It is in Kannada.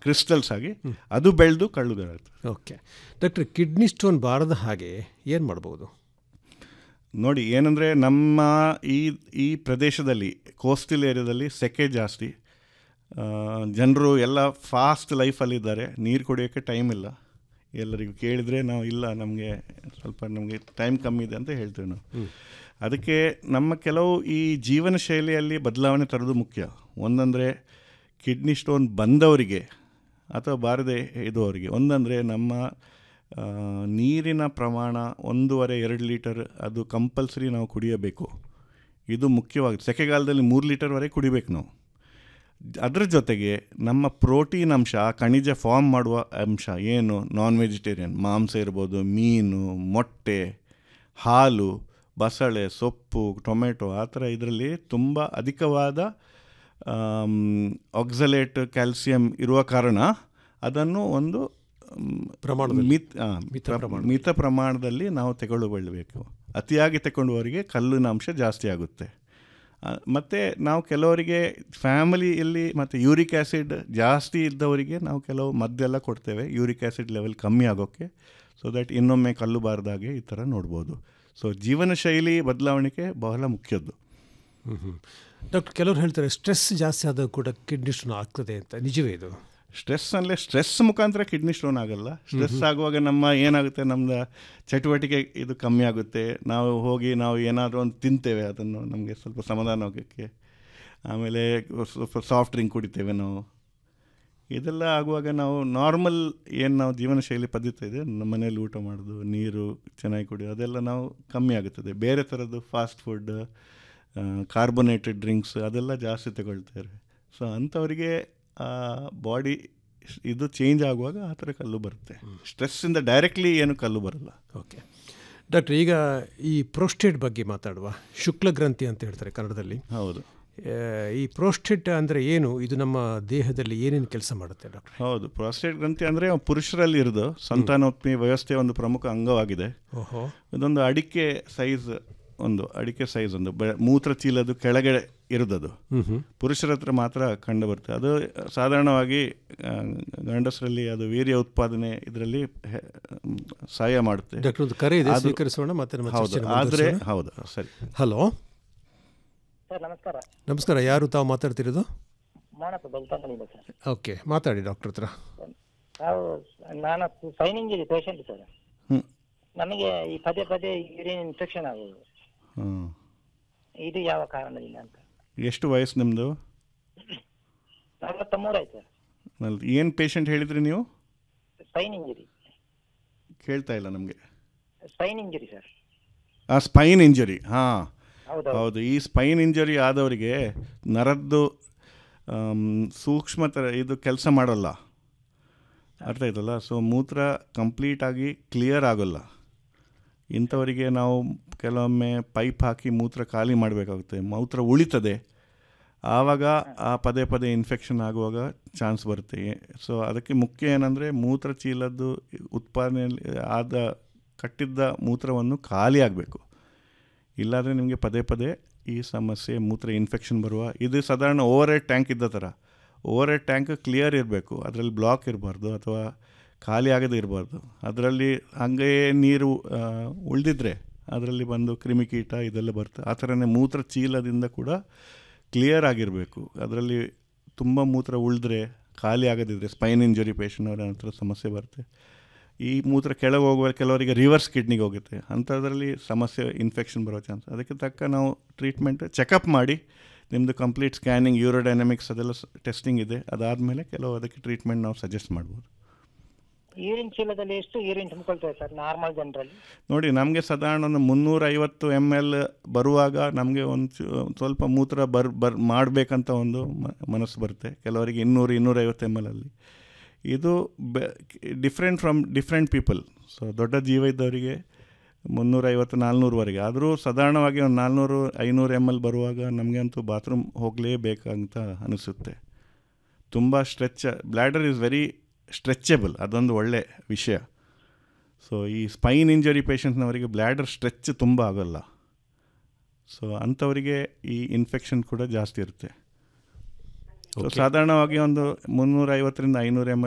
ಕ್ರಿಸ್ಟಲ್ಸ್ ಆಗಿ ಅದು ಬೆಳೆದು ಕಳ್ಳುಗಾಗುತ್ತೆ ಓಕೆ ಡಾಕ್ಟ್ರೆ ಕಿಡ್ನಿ ಸ್ಟೋನ್ ಬಾರದ ಹಾಗೆ ಏನು ಮಾಡ್ಬೋದು ನೋಡಿ ಏನಂದರೆ ನಮ್ಮ ಈ ಈ ಪ್ರದೇಶದಲ್ಲಿ ಕೋಸ್ಟಲ್ ಏರಿಯಾದಲ್ಲಿ ಸೆಕೆ ಜಾಸ್ತಿ ಜನರು ಎಲ್ಲ ಫಾಸ್ಟ್ ಲೈಫಲ್ಲಿದ್ದಾರೆ ನೀರು ಕುಡಿಯೋಕ್ಕೆ ಟೈಮ್ ಇಲ್ಲ ಎಲ್ಲರಿಗೂ ಕೇಳಿದರೆ ನಾವು ಇಲ್ಲ ನಮಗೆ ಸ್ವಲ್ಪ ನಮಗೆ ಟೈಮ್ ಕಮ್ಮಿ ಇದೆ ಅಂತ ಹೇಳ್ತೇವೆ ನಾವು ಅದಕ್ಕೆ ನಮ್ಮ ಕೆಲವು ಈ ಜೀವನ ಶೈಲಿಯಲ್ಲಿ ಬದಲಾವಣೆ ತರೋದು ಮುಖ್ಯ ಒಂದಂದರೆ ಕಿಡ್ನಿ ಸ್ಟೋನ್ ಬಂದವರಿಗೆ ಅಥವಾ ಬಾರದೆ ಇದುವವರಿಗೆ ಒಂದಂದರೆ ನಮ್ಮ ಆ, ನೀರಿನ ಪ್ರಮಾಣ ಒಂದೂವರೆ ಎರಡು ಲೀಟರ್ ಅದು ಕಂಪಲ್ಸರಿ ನಾವು ಕುಡಿಯಬೇಕು ಇದು ಮುಖ್ಯವಾಗಿ ಸೆಕೆಗಾಲದಲ್ಲಿ ಮೂರು ಲೀಟರ್ವರೆಗೆ ಕುಡಿಬೇಕು ನಾವು ಅದರ ಜೊತೆಗೆ ನಮ್ಮ ಪ್ರೋಟೀನ್ ಅಂಶ ಖನಿಜ ಫಾರ್ಮ್ ಮಾಡುವ ಅಂಶ ಏನು ನಾನ್ ವೆಜಿಟೇರಿಯನ್ ಮಾಂಸ ಇರ್ಬೋದು ಮೀನು ಮೊಟ್ಟೆ ಹಾಲು ಬಸಳೆ ಸೊಪ್ಪು ಟೊಮೆಟೊ ಆ ಥರ ಇದರಲ್ಲಿ ತುಂಬ ಅಧಿಕವಾದ ಆಕ್ಸಲೇಟ್ ಕ್ಯಾಲ್ಸಿಯಂ ಇರುವ ಕಾರಣ ಅದನ್ನು ಒಂದು ಮ್, ಪ್ರಮಾಣದಲ್ಲಿ. ಮಿತ್ ಆ, ಮಿತ ಪ್ರ- ಪ್ರಮಾಣದಲ್ಲಿ. ಮಿತ ಪ್ರಮಾಣದಲ್ಲಿ ನಾವು ತಗೊಳ್ಳಬೇಕು ಅತಿಯಾಗಿ ತಗೊಂಡವರಿಗೆ ಕಲ್ಲಿನ ಅಂಶ ಜಾಸ್ತಿ ಆಗುತ್ತೆ ಆ, ಮತ್ತು ನಾವು ಕೆಲವರಿಗೆ ಫ್ಯಾಮಿಲಿಯಲ್ಲಿ ಮತ್ತು ಯೂರಿಕ್ ಆ್ಯಸಿಡ್ ಜಾಸ್ತಿ ಇದ್ದವರಿಗೆ ನಾವು ಕೆಲವು ಮದ್ದೆಲ್ಲ ಕೊಡ್ತೇವೆ ಯೂರಿಕ್ ಆ್ಯಸಿಡ್ ಲೆವೆಲ್ ಕಮ್ಮಿ ಆಗೋಕ್ಕೆ ಸೊ ದಟ್ ಇನ್ನೊಮ್ಮೆ ಕಲ್ಲು ಬಾರದಾಗೆ ಈ ಥರ ನೋಡ್ಬೋದು ಸೊ ಜೀವನ ಶೈಲಿ ಬದಲಾವಣೆಗೆ ಬಹಳ ಮುಖ್ಯದ್ದು ಡಾಕ್ಟರ್ ಕೆಲವರು ಹೇಳ್ತಾರೆ ಸ್ಟ್ರೆಸ್ ಜಾಸ್ತಿ ಆದಾಗ ಕೂಡ ಕಿಡ್ನಿ ಸ್ಟೋನ್ ಆಗ್ತದೆ ಅಂತ ನಿಜವೇ ಇದು ಸ್ಟ್ರೆಸ್ ಅಂದರೆ ಸ್ಟ್ರೆಸ್ ಮುಖಾಂತರ ಕಿಡ್ನಿ ಸ್ಟೋನ್ ಆಗಲ್ಲ ಸ್ಟ್ರೆಸ್ ಆಗುವಾಗ ನಮ್ಮ ಏನಾಗುತ್ತೆ ನಮ್ಮದು ಚಟುವಟಿಕೆ ಇದು ಕಮ್ಮಿ ಆಗುತ್ತೆ ನಾವು ಹೋಗಿ ನಾವು ಏನಾದರೂ ಒಂದು ತಿಂತೇವೆ ಅದನ್ನು ನಮಗೆ ಸ್ವಲ್ಪ ಸಮಾಧಾನ ಆಗೋಕ್ಕೆ ಆಮೇಲೆ ಸ್ವಲ್ಪ ಸಾಫ್ಟ್ ಡ್ರಿಂಕ್ ಕುಡಿತೇವೆ ನಾವು ಇದೆಲ್ಲ ಆಗುವಾಗ ನಾವು ನಾರ್ಮಲ್ ಏನು ನಾವು ಜೀವನ ಶೈಲಿ ಪದ್ಧತಿ ಇದೆ ನಮ್ಮ ಮನೇಲಿ ಊಟ ಮಾಡೋದು ನೀರು ಚೆನ್ನಾಗಿ ಕುಡಿಯೋದು ಅದೆಲ್ಲ ನಾವು ಕಮ್ಮಿ ಆಗುತ್ತದೆ ಬೇರೆ ಥರದ್ದು ಫಾಸ್ಟ್ ಫುಡ್ ಕಾರ್ಬೊನೇಟೆಡ್ ಡ್ರಿಂಕ್ಸ್ ಅದೆಲ್ಲ ಜಾಸ್ತಿ ತಗೊಳ್ತಾರೆ ಸೊ ಅಂಥವರಿಗೆ ಬಾಡಿ ಇದು ಚೇಂಜ್ ಆಗುವಾಗ ಆ ಥರ ಕಲ್ಲು ಬರುತ್ತೆ ಸ್ಟ್ರೆಸ್ಸಿಂದ ಡೈರೆಕ್ಟ್ಲಿ ಏನು ಕಲ್ಲು ಬರಲ್ಲ ಓಕೆ ಡಾಕ್ಟ್ರ್ ಈಗ ಈ ಪ್ರೋಸ್ಟೇಟ್ ಬಗ್ಗೆ ಮಾತಾಡುವ ಶುಕ್ಲ ಗ್ರಂಥಿ ಅಂತ ಹೇಳ್ತಾರೆ ಕನ್ನಡದಲ್ಲಿ ಹೌದು ಆ, ಈ ಪ್ರೋಸ್ಟೇಟ್ ಅಂದರೆ ಏನು ಇದು ನಮ್ಮ ದೇಹದಲ್ಲಿ ಏನೇನು ಕೆಲಸ ಮಾಡುತ್ತೆ ಡಾಕ್ಟ್ರ್ ಹೌದು ಪ್ರಾಸ್ಟೇಟ್ ಗ್ರಂಥಿ ಅಂದರೆ ಪುರುಷರಲ್ಲಿ ಇರೋದು ಸಂತಾನೋತ್ಪಿ ವ್ಯವಸ್ಥೆಯ ಒಂದು ಪ್ರಮುಖ ಅಂಗವಾಗಿದೆ ಓಹೋ ಇದೊಂದು ಅಡಿಕೆ ಸೈಜ್ ಒಂದು ಅಡಿಕೆ ಸೈಜ್ ಒಂದು ಬ ಮೂತ್ರ ಚೀಲದು ಕೆಳಗೆ ಇರೋದದು ಪುರುಷರ ಹತ್ರ ಮಾತ್ರ ಕಂಡು ಬರುತ್ತೆ ಅದು ಸಾಧಾರಣವಾಗಿ ಆ, ಗಂಡಸರಲ್ಲಿ ಅದು ವೀರ್ಯ ಉತ್ಪಾದನೆ ಇದರಲ್ಲಿ ಸಹಾಯ ಮಾಡುತ್ತೆ ಡಾಕ್ಟರ್ ಒಂದು ಕರೆ ಇದೆ ಅದು- ಸ್ವೀಕರಿಸೋಣ ಮತ್ತೆ ನಮ್ಮ ಹೌದು ಚರ್ಚೆನ ಆದರೆ ಮುಂದುವರಿಸೋಣ. ಹೌದು ಸರಿ ಹಲೋ ಸರ್ ನಮಸ್ಕಾರ ನಮಸ್ಕಾರ ಯಾರು ತಾವು ಮಾತಾಡ್ತಿರೋದು ಮಾನಸ ಬೆಳ್ತಂಕಣಿಂದ ಸರ್ ಓಕೆ ಮಾತಾಡಿ ಡಾಕ್ಟರ್ ಹತ್ರ ನಾವು ನಾನು ಸೈನ್ ಇಂಜರಿ ಪೇಷಂಟ್ ಸರ್ ಹ್ಞೂ ನಮಗೆ ಈ ಪದೇ ಪದೇ ಯೂರಿನ್ ಇನ್ಫೆಕ್ಷನ್ ಆಗುವುದು ಹ್ಞೂ ಇದು ಯಾವ ಕಾರಣದಿಂದ ಅಂತ ಎಷ್ಟು ವಯಸ್ಸು ನಿಮ್ಮದು ನಲವತ್ತ ಮೂರಾಯ್ತು ಸರ್ ಏನು ಪೇಷಂಟ್ ಹೇಳಿದ್ರಿ ನೀವು ಸ್ಪೈನ್ ಇಂಜರಿ ಕೇಳ್ತಾ ಇಲ್ಲ ನಮಗೆ ಸ್ಪೈನ್ ಇಂಜರಿ ಸರ್ ಆ ಸ್ಪೈನ್ ಇಂಜರಿ ಹಾಂ ಹೌದು ಹೌದು ಈ ಸ್ಪೈನ್ ಇಂಜರಿ ಆದವರಿಗೆ ನರದ್ದು ಆಮ್, ಸೂಕ್ಷ್ಮ ಥರ ಇದು ಕೆಲಸ ಮಾಡಲ್ಲ ಅರ್ಥ ಆಯ್ತಲ್ಲ ಸೊ ಮೂತ್ರ ಕಂಪ್ಲೀಟಾಗಿ ಕ್ಲಿಯರ್ ಆಗೋಲ್ಲ ಇಂಥವರಿಗೆ ನಾವು ಕೆಲವೊಮ್ಮೆ ಪೈಪ್ ಹಾಕಿ ಮೂತ್ರ ಖಾಲಿ ಮಾಡಬೇಕಾಗುತ್ತೆ ಮೂತ್ರ ಉಳಿತದೆ ಆವಾಗ ಆ ಪದೇ ಪದೇ ಇನ್ಫೆಕ್ಷನ್ ಆಗುವಾಗ ಚಾನ್ಸ್ ಬರುತ್ತೆ ಸೊ ಅದಕ್ಕೆ ಮುಖ್ಯ ಏನಂದರೆ ಮೂತ್ರ ಚೀಲದ್ದು ಉತ್ಪಾದನೆಯಲ್ಲಿ ಆದ ಕಟ್ಟಿದ್ದ ಮೂತ್ರವನ್ನು ಖಾಲಿ ಆಗಬೇಕು ಇಲ್ಲಾಂದರೆ ನಿಮಗೆ ಪದೇ ಪದೇ ಈ ಸಮಸ್ಯೆ ಮೂತ್ರ ಇನ್ಫೆಕ್ಷನ್ ಬರುವ ಇದು ಸಾಧಾರಣ ಓವರ್ ಹೆಡ್ ಟ್ಯಾಂಕ್ ಇದ್ದ ಥರ ಓವರ್ ಹೆಡ್ ಟ್ಯಾಂಕ್ ಕ್ಲಿಯರ್ ಇರಬೇಕು ಅದರಲ್ಲಿ ಬ್ಲಾಕ್ ಇರಬಾರ್ದು ಅಥವಾ ಖಾಲಿ ಆಗದೇ ಇರಬಾರ್ದು ಅದರಲ್ಲಿ ಹಾಗೆಯೇ ನೀರು ಉಳಿದಿದ್ರೆ ಅದರಲ್ಲಿ ಬಂದು ಕ್ರಿಮಿಕೀಟ ಇದೆಲ್ಲ ಬರುತ್ತೆ ಆ ಥರನೇ ಮೂತ್ರ ಚೀಲದಿಂದ ಕೂಡ ಕ್ಲಿಯರ್ ಆಗಿರಬೇಕು ಅದರಲ್ಲಿ ತುಂಬ ಮೂತ್ರ ಉಳಿದ್ರೆ ಖಾಲಿ ಆಗದಿದ್ದರೆ ಸ್ಪೈನ್ ಇಂಜುರಿ ಪೇಷಂಟ್ ಅವರ ಹತ್ರ ಸಮಸ್ಯೆ ಬರುತ್ತೆ ಈ ಮೂತ್ರ ಕೆಳಗೆ ಹೋಗುವ ಕೆಲವರಿಗೆ ರಿವರ್ಸ್ ಕಿಡ್ನಿಗೆ ಹೋಗುತ್ತೆ ಅಂಥದ್ರಲ್ಲಿ ಸಮಸ್ಯೆ ಇನ್ಫೆಕ್ಷನ್ ಬರೋ ಚಾನ್ಸ್ ಅದಕ್ಕೆ ತಕ್ಕ ನಾವು ಟ್ರೀಟ್ಮೆಂಟ್ ಚೆಕಪ್ ಮಾಡಿ ನಿಮ್ಮದು ಕಂಪ್ಲೀಟ್ ಸ್ಕ್ಯಾನಿಂಗ್ ಯೂರೋಡೈನಮಿಕ್ಸ್ ಅದೆಲ್ಲ ಟೆಸ್ಟಿಂಗ್ ಇದೆ ಅದಾದಮೇಲೆ ಕೆಲವು ಅದಕ್ಕೆ ಟ್ರೀಟ್ಮೆಂಟ್ ನಾವು ಸಜೆಸ್ಟ್ ಮಾಡ್ಬೋದು ಯೂರಿನ್ ಚೀಲದಲ್ಲಿ ಎಷ್ಟು ಯೂರಿನ್ ತುಂಬಿಕೊಳ್ತೇವೆ ಸರ್ ನಾರ್ಮಲ್ ಜನರಲ್ಲಿ ನೋಡಿ ನಮಗೆ ಸಾಧಾರಣ ಒಂದು ಮುನ್ನೂರೈವತ್ತು ಎಮ್ ಎಲ್ ಬರುವಾಗ ನಮಗೆ ಒಂದು ಚು- ಸ್ವಲ್ಪ ಮೂತ್ರ ಬರ್ ಬರ್ ಮಾಡಬೇಕಂತ ಒಂದು ಮ- ಮನಸ್ಸು ಬರುತ್ತೆ ಕೆಲವರಿಗೆ ಇನ್ನೂರು ಇನ್ನೂರೈವತ್ತು ಎಮ್ ಎಲ್ ಅಲ್ಲಿ ಇದು different from different people so ದೊಡ್ಡ ಜೀವ ಇದ್ದವರಿಗೆ ಮುನ್ನೂರೈವತ್ತು ನಾಲ್ನೂರವರೆಗೆ ಆದರೂ ಸಾಧಾರಣವಾಗಿ ಒಂದು ನಾಲ್ನೂರು ಐನೂರು ಎಮ್ ಎಲ್ ಬರುವಾಗ ನಮಗೆ ಅಂತೂ ಬಾತ್ರೂಮ್ ಹೋಗಲೇಬೇಕಂತ ಅನಿಸುತ್ತೆ ತುಂಬ stretch bladder is very stretchable ಅದೊಂದು ಒಳ್ಳೆ ವಿಷಯ ಸೊ ಈ ಸ್ಪೈನ್ ಇಂಜರಿ ಪೇಷಂಟ್ನವರಿಗೆ ಬ್ಲ್ಯಾಡರ್ ಸ್ಟ್ರೆಚ್ ತುಂಬ ಆಗೋಲ್ಲ ಸೊ ಅಂಥವರಿಗೆ ಈ ಇನ್ಫೆಕ್ಷನ್ ಕೂಡ ಜಾಸ್ತಿ ಇರುತ್ತೆ ಸೊ ಸಾಧಾರಣವಾಗಿ ಒಂದು ಮುನ್ನೂರ ಐವತ್ತರಿಂದ ಐನೂರು ಎಮ್